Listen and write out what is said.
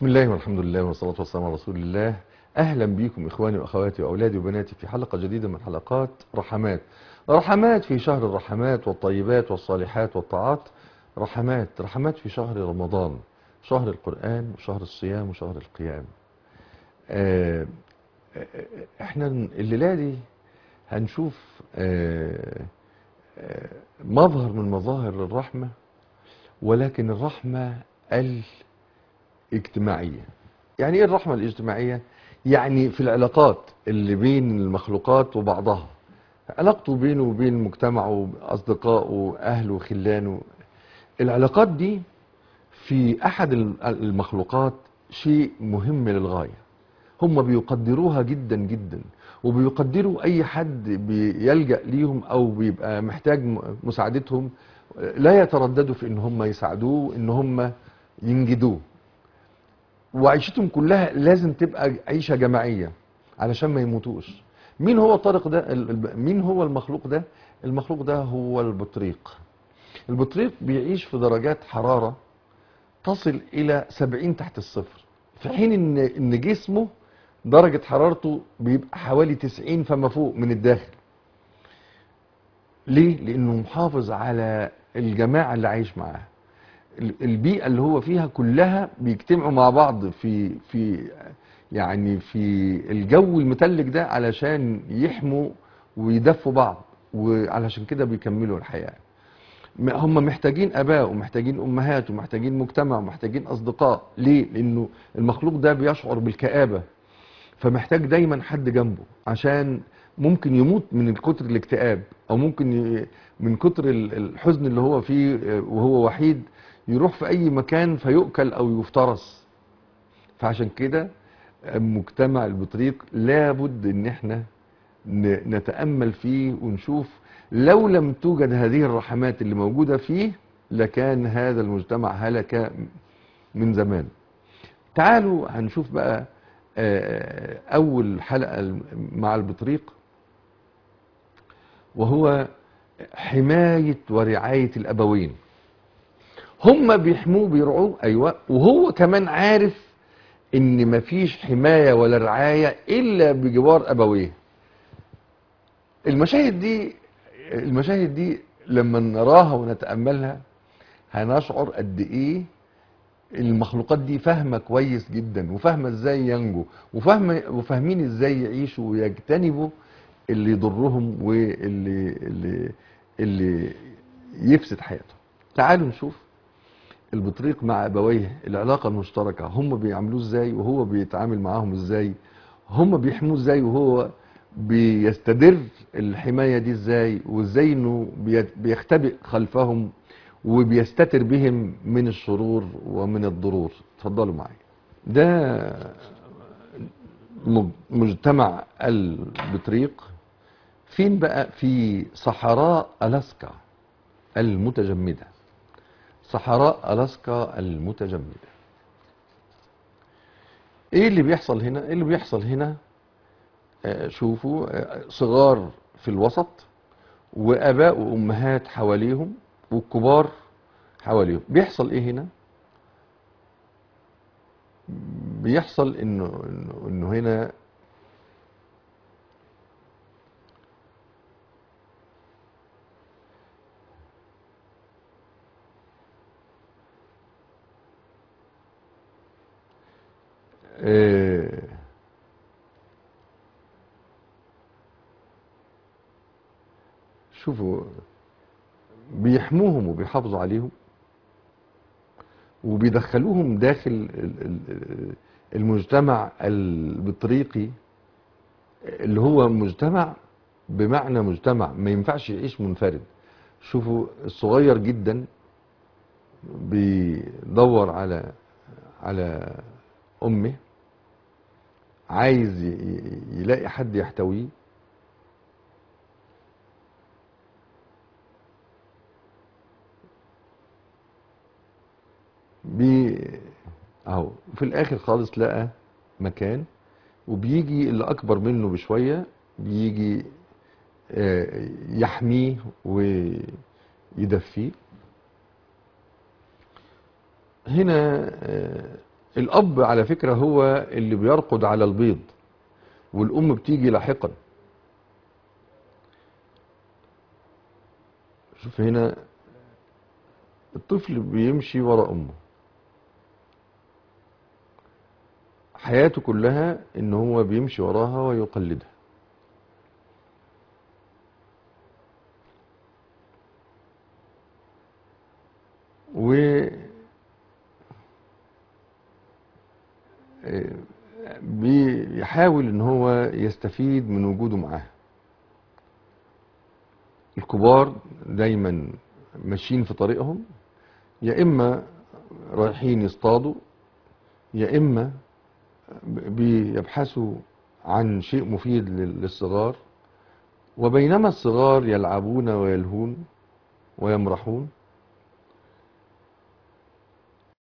بسم الله والحمد لله والصلاة والسلام على رسول الله أهلا بكم إخواني وأخواتي وأولادي وبناتي في حلقة جديدة من حلقات رحمات رحمات في شهر الرحمات والطيبات والصالحات والطاعات رحمات رحمات في شهر رمضان شهر القرآن وشهر الصيام وشهر القيام آه، آه، احنا الليلة دي هنشوف آه، آه، مظهر من مظاهر الرحمة ولكن الرحمة الاجتماعية يعني ايه الرحمة الاجتماعية يعني في العلاقات اللي بين المخلوقات وبعضها علاقته بينه وبين مجتمعه أصدقائه أهله خلانه العلاقات دي في أحد المخلوقات شيء مهم للغاية هم بيقدروها جدا جدا وبيقدروا أي حد بيلجأ ليهم أو بيبقى محتاج مساعدتهم لا يترددوا في إن هم يساعدوه إن هم ينجدوه وعيشتهم كلها لازم تبقى عيشة جماعية علشان ما يموتوش مين هو الطارق ده ال- ال- مين هو المخلوق ده المخلوق ده هو البطريق البطريق بيعيش في درجات حرارة تصل إلى 70 تحت الصفر في حين إن إن جسمه درجة حرارته بيبقى حوالي 90 فما فوق من الداخل ليه؟ لأنه محافظ على الجماعة اللي عايش معاها ال- البيئة اللي هو فيها كلها بيجتمعوا مع بعض في في يعني في الجو المتلج ده علشان يحموا ويدفوا بعض وعلشان كده بيكملوا الحياة م- هم محتاجين اباء ومحتاجين امهات ومحتاجين مجتمع ومحتاجين اصدقاء ليه لانه المخلوق ده بيشعر بالكآبة فمحتاج دايما حد جنبه عشان ممكن يموت من كتر الاكتئاب او ممكن ي- من كتر ال- الحزن اللي هو فيه آه، وهو وحيد يروح في اي مكان فيؤكل او يفترس فعشان كده آه، مجتمع البطريق لابد ان احنا ن- نتأمل فيه ونشوف لو لم توجد هذه الرحمات اللي موجودة فيه لكان هذا المجتمع هلك من زمان تعالوا هنشوف بقى آه، أول حلقة مع البطريق وهو حماية ورعاية الأبوين هم بيحموه بيرعوه أيوة وهو كمان عارف إن مفيش حماية ولا رعاية إلا بجوار أبويه المشاهد دي المشاهد دي لما نراها ونتأملها هنشعر قد ايه المخلوقات دي فاهمة كويس جدا وفاهمة ازاي ينجو وفاهمة وفاهمين ازاي يعيشوا ويجتنبوا اللي يضرهم واللي اللي اللي يفسد حياتهم تعالوا نشوف البطريق مع ابويه العلاقة المشتركة هم بيعملوه ازاي وهو بيتعامل معاهم ازاي هم بيحموه ازاي وهو بيستدر الحماية دي ازاي وازاي انه بيت- بيختبئ خلفهم وبيستتر بهم من الشرور ومن الضرور اتفضلوا معايا ده م- مجتمع البطريق فين بقى في صحراء ألاسكا المتجمدة صحراء ألاسكا المتجمدة ايه اللي بيحصل هنا ايه اللي بيحصل هنا آه، شوفوا آه، صغار في الوسط واباء وامهات حواليهم والكبار حواليهم بيحصل ايه هنا بيحصل انه انه, إنه هنا آه، شوفوا بيحموهم وبيحافظوا عليهم وبيدخلوهم داخل ال- ال- المجتمع البطريقي اللي هو مجتمع بمعنى مجتمع ما ينفعش يعيش منفرد شوفوا الصغير جدا بيدور على على امه عايز ي- ي- يلاقي حد يحتويه بي اهو في الاخر خالص لقى مكان وبيجي اللي اكبر منه بشويه بيجي آه، يحميه ويدفيه هنا آه، الأب على فكرة هو اللي بيرقد على البيض والأم بتيجي لاحقا شوف هنا الطفل بيمشي ورا أمه حياته كلها ان هو بيمشي وراها ويقلدها و بيحاول ان هو يستفيد من وجوده معاها الكبار دايما ماشيين في طريقهم يا اما رايحين يصطادوا يا اما بيبحثوا عن شيء مفيد لل- للصغار وبينما الصغار يلعبون ويلهون ويمرحون